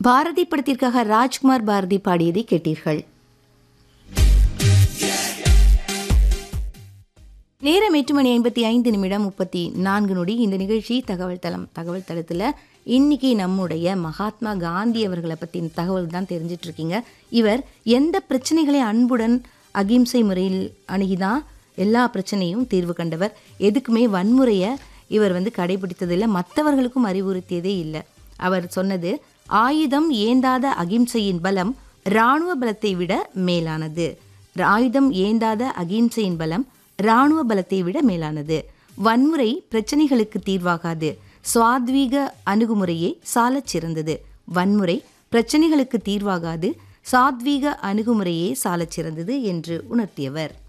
பாரதி படத்திற்காக ராஜ்குமார் பாரதி பாடியதை கேட்டீர்கள் நேரம் எட்டு மணி ஐம்பத்தி ஐந்து நிமிடம் முப்பத்தி நான்கு நொடி இந்த நிகழ்ச்சி தகவல் தளம் தகவல் தளத்தில் இன்னைக்கு நம்முடைய மகாத்மா காந்தி அவர்களை பற்றின தகவல் தான் தெரிஞ்சிட்டு இருக்கீங்க இவர் எந்த பிரச்சனைகளை அன்புடன் அகிம்சை முறையில் அணுகிதான் எல்லா பிரச்சனையும் தீர்வு கண்டவர் எதுக்குமே வன்முறையை இவர் வந்து கடைபிடித்ததில்லை மற்றவர்களுக்கும் அறிவுறுத்தியதே இல்லை அவர் சொன்னது ஆயுதம் ஏந்தாத அகிம்சையின் பலம் இராணுவ பலத்தை விட மேலானது ஆயுதம் ஏந்தாத அகிம்சையின் பலம் இராணுவ பலத்தை விட மேலானது வன்முறை பிரச்சனைகளுக்கு தீர்வாகாது சுவாத்வீக அணுகுமுறையே சாலச் சிறந்தது வன்முறை பிரச்சனைகளுக்கு தீர்வாகாது சாத்வீக அணுகுமுறையே சாலச் சிறந்தது என்று உணர்த்தியவர்